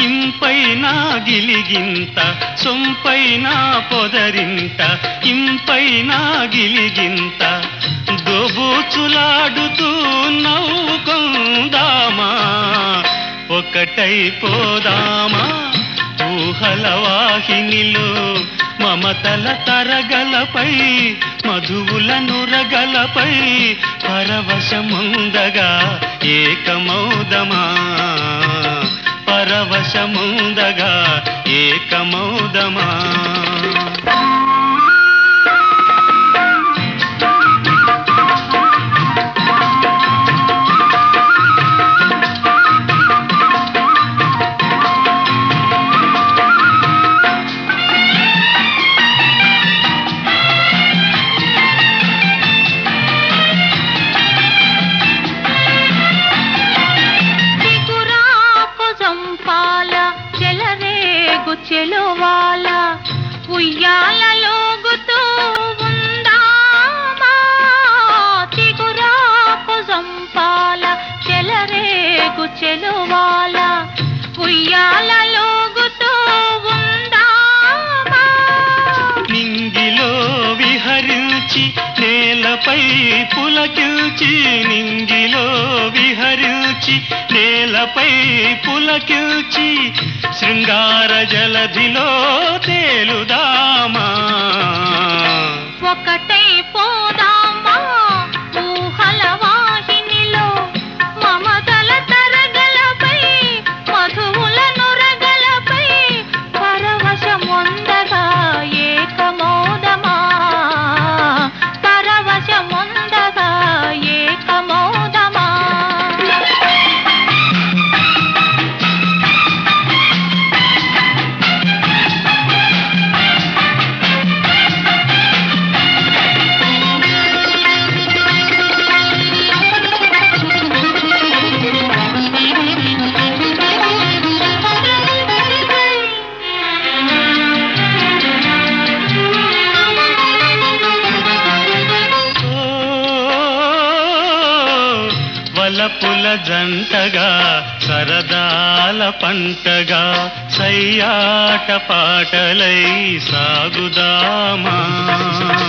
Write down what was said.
ఇంపైన గిలిగింత సొంపైన పొదరింత ఇంపైన గిలిగింత దోబూచులాడుతూ నవ్వుకుందామా ఒకటైపోదామా ఊహల వాహినిలో మమతల తరగలపై మధువుల నురగలపై పరవశముందగా ఏకమౌదమా పరవశముందగా ఏకమౌదమా చిగురాకు జంపాల చెలరేగు చెలువాల ఉయ్యాలలోగుతూ ఉందామా చిగురాకు జంపాల చెలరేగు చెలువాల ఉయ్యాలలోగుతూ ఉందామా నింగిలో విహరించి నేలపై పులకిల్చి నింగిలో విహరించి నేలపై పులకిల్చి శృంగార జలధిలో తేలుదామా ఒకటై పోదామా ఊహల వాహినిలో మమతల తరగలపై మధువుల నురగలపై పరవశముందగా ఏకమోదమా పరవశముందగా ఏకమోదమా ఓ, వలపుల జంటగా సరదాల పంటగా సయ్యాట పాటలై సాగుదామా